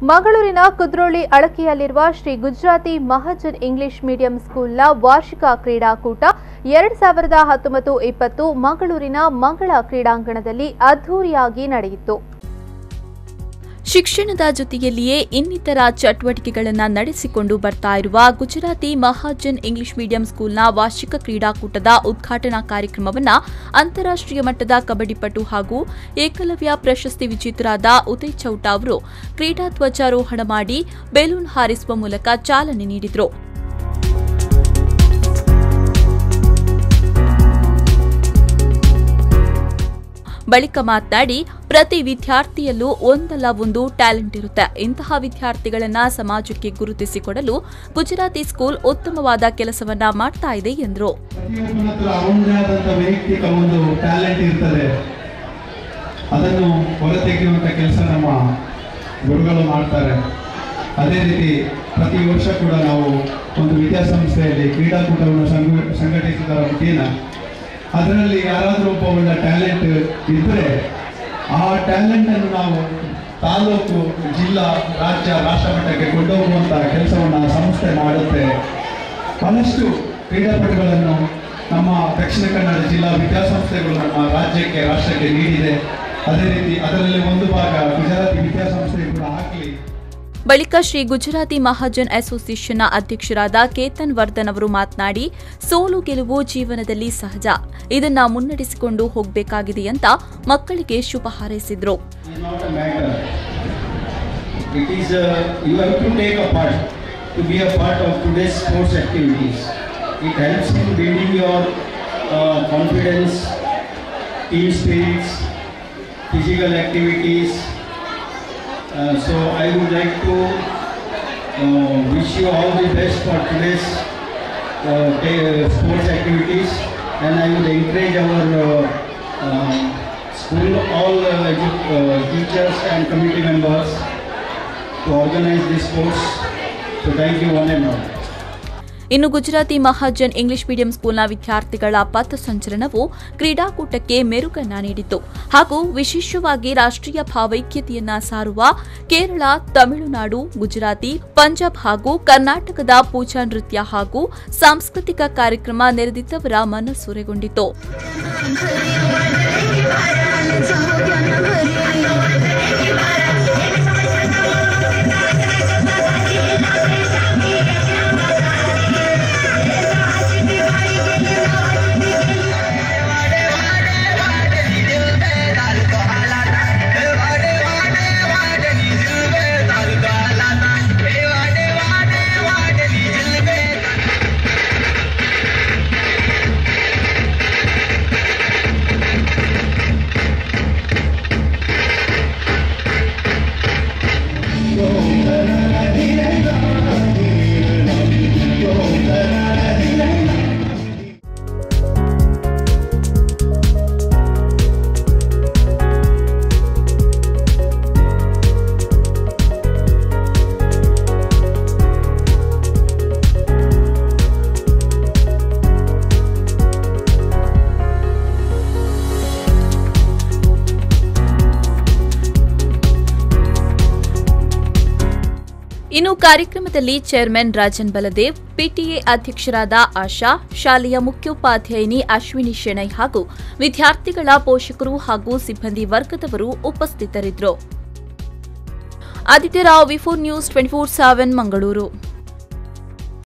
ಮಂಗಳೂರಿನ ಕುದ್ರೋಳಿ ಅಳಕೆಯಲ್ಲಿರುವ Shri Gujarati Mahajan English medium ಸ್ಕೂಲ್ನ ವಾರ್ಷಿಕ ಕ್ರೀಡಾಕೂಟ ಎರಡ್ ಸಾವಿರದ ಹತ್ತೊಂಬತ್ತು ಇಪ್ಪತ್ತು ಮಂಗಳೂರಿನ ಮಂಗಳ ಕ್ರೀಡಾಂಗಣದಲ್ಲಿ ಅದ್ಧೂರಿಯಾಗಿ ನಡೆಯಿತು ಶಿಕ್ಷಣದ ಜೊತೆಯಲ್ಲಿಯೇ ಇನ್ನಿತರ ಚಟುವಟಿಕೆಗಳನ್ನು ನಡೆಸಿಕೊಂಡು ಬರ್ತಾ ಇರುವ ಗುಜರಾತಿ ಮಹಾಜನ್ ಇಂಗ್ಲಿಷ್ ಮೀಡಿಯಂ ಸ್ಕೂಲ್ನ ವಾರ್ಷಿಕ ಕ್ರೀಡಾಕೂಟದ ಉದ್ಘಾಟನಾ ಕಾರ್ಯಕ್ರಮವನ್ನು ಅಂತಾರಾಷ್ಟ್ರೀಯ ಮಟ್ಟದ ಕಬಡ್ಡಿಪಟು ಹಾಗೂ ಏಕಲವ್ಯ ಪ್ರಶಸ್ತಿ ವಿಜೇತರಾದ ಉದಯ್ ಚೌಟ ಅವರು ಕ್ರೀಡಾ ಧ್ವಜಾರೋಹಣ ಮಾಡಿ ಬೆಲೂನ್ ಹಾರಿಸುವ ಮೂಲಕ ಚಾಲನೆ ನೀಡಿದರು ಬಳಿಕ ಮಾತನಾಡಿ ಪ್ರತಿ ವಿದ್ಯಾರ್ಥಿಯಲ್ಲೂ ಒಂದಲ್ಲ ಒಂದು ಟ್ಯಾಲೆಂಟ್ ಇರುತ್ತೆ ಇಂತಹ ವಿದ್ಯಾರ್ಥಿಗಳನ್ನ ಸಮಾಜಕ್ಕೆ ಗುರುತಿಸಿಕೊಡಲು ಗುಜರಾತಿ ಸ್ಕೂಲ್ ಉತ್ತಮವಾದ ಕೆಲಸವನ್ನ ಮಾಡ್ತಾ ಇದೆ ಎಂದರು ಪ್ರತಿಯೊಬ್ಬನ ಹತ್ರ ಅವನದೇ ಆದಂಥ ವೈಯಕ್ತಿಕ ಒಂದು ಟ್ಯಾಲೆಂಟ್ ಇರ್ತದೆ ಅದನ್ನು ಹೊರತೆಗೆಯುವಂಥ ಕೆಲಸ ನಮ್ಮ ಗುರುಗಳು ಮಾಡ್ತಾರೆ ಅದೇ ರೀತಿ ಪ್ರತಿ ವರ್ಷ ಕೂಡ ನಾವು ಒಂದು ವಿದ್ಯಾಸಂಸ್ಥೆಯಲ್ಲಿ ಕ್ರೀಡಾಕೂಟವನ್ನು ಸಂಘ ಸಂಘಟಿಸಿದ ಮುಖೇನ ಅದರಲ್ಲಿ ಯಾರಾದರೂ ಒಬ್ಬ ಒಳ್ಳೆ ಟ್ಯಾಲೆಂಟ್ ಇದ್ದರೆ ಆ ಟ್ಯಾಲೆಂಟನ್ನು ನಾವು ತಾಲೂಕು ಜಿಲ್ಲಾ ರಾಜ್ಯ ರಾಷ್ಟ್ರ ಮಟ್ಟಕ್ಕೆ ಕೊಂಡೋಗುವಂಥ ಕೆಲಸವನ್ನು ಆ ಸಂಸ್ಥೆ ಮಾಡುತ್ತೆ ಬಹಳಷ್ಟು ಕ್ರೀಡಾಪಟುಗಳನ್ನು ನಮ್ಮ ದಕ್ಷಿಣ ಕನ್ನಡ ಜಿಲ್ಲಾ ವಿದ್ಯಾಸಂಸ್ಥೆಗಳು ನಮ್ಮ ರಾಜ್ಯಕ್ಕೆ ರಾಷ್ಟ್ರಕ್ಕೆ ನೀಡಿದೆ ಅದೇ ರೀತಿ ಅದರಲ್ಲಿ ಒಂದು ಭಾಗ ಗುಜರಾತಿ ವಿದ್ಯಾಸಂಸ್ಥೆ ಕೂಡ ಆಗಲಿ ಬಳಿಕ ಶ್ರೀ ಗುಜರಾತಿ ಮಹಾಜನ್ ಅಸೋಸಿಯೇಷನ್ನ ಅಧ್ಯಕ್ಷರಾದ ಕೇತನ್ ವರ್ಧನ್ ಅವರು ಮಾತನಾಡಿ ಸೋಲು ಗೆಲುವು ಜೀವನದಲ್ಲಿ ಸಹಜ ಇದನ್ನ ಮುನ್ನಡೆಸಿಕೊಂಡು ಹೋಗಬೇಕಾಗಿದೆ ಅಂತ ಮಕ್ಕಳಿಗೆ ಶುಭ ಹಾರೈಸಿದ್ರು is not a matter. It is uh, you have to take a part to be a part of today's sports activities. It helps in building your uh, confidence, team spirits, physical activities. Uh, so I would like to uh, wish you all the best for today's uh, day, uh, sports activities and I would encourage our uh, uh, school, all uh, edu- uh, teachers and committee members to organize this sports. So thank you one and all. ಇನ್ನು Gujarati Mahajan English medium ಸ್ಕೂಲ್ನ ವಿದ್ಯಾರ್ಥಿಗಳ ಪಥಸಂಚಲನವು ಕ್ರೀಡಾಕೂಟಕ್ಕೆ ಮೆರುಗನ್ನ ನೀಡಿತು ಹಾಗೂ ವಿಶೇಷವಾಗಿ ರಾಷ್ಟ್ರೀಯ ಭಾವೈಕ್ಯತೆಯನ್ನ ಸಾರುವ ಕೇರಳ ತಮಿಳುನಾಡು ಗುಜರಾತಿ ಪಂಜಾಬ್ ಹಾಗೂ ಕರ್ನಾಟಕದ ಪೂಜಾ ನೃತ್ಯ ಹಾಗೂ ಸಾಂಸ್ಕೃತಿಕ ಕಾರ್ಯಕ್ರಮ ನೆರೆದಿದ್ದವರ ಮನಸೂರೆಗೊಂಡಿತು ಇನ್ನು ಕಾರ್ಯಕ್ರಮದಲ್ಲಿ ಚೇರ್ಮನ್ ರಾಜನ್ ಬಲದೇವ್ ಪಿಟಿಎ ಅಧ್ಯಕ್ಷರಾದ ಆಶಾ ಶಾಲೆಯ ಮುಖ್ಯೋಪಾಧ್ಯಾಯಿನಿ ಅಶ್ವಿನಿ ಶೆಣೈ ಹಾಗೂ ವಿದ್ಯಾರ್ಥಿಗಳ ಪೋಷಕರು ಹಾಗೂ ಸಿಬ್ಬಂದಿ ವರ್ಗದವರು ಉಪಸ್ಥಿತರಿದ್ದರು Aditya Rao V four news twenty four seven Mangaluru